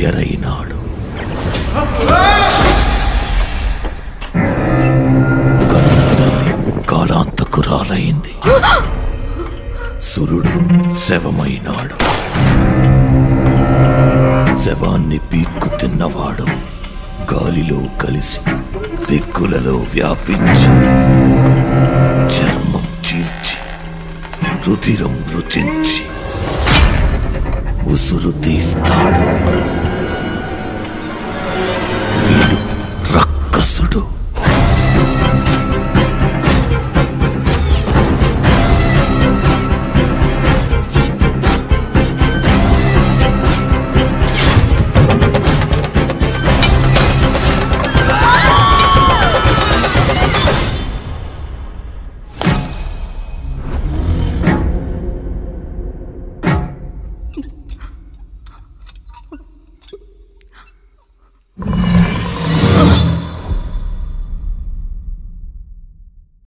ఎరైనాడు కన్న తల్లి కాలాంతకురాలైంది సురుడు శవమైనాడు శవాన్ని పీక్కు తిన్నవాడు గాలిలో కలిసి దిక్కులలో వ్యాపించి చర్మం చీల్చి రుధిరం రుచించి ఉసురు తీస్తాడు వీడు రక్కసుడు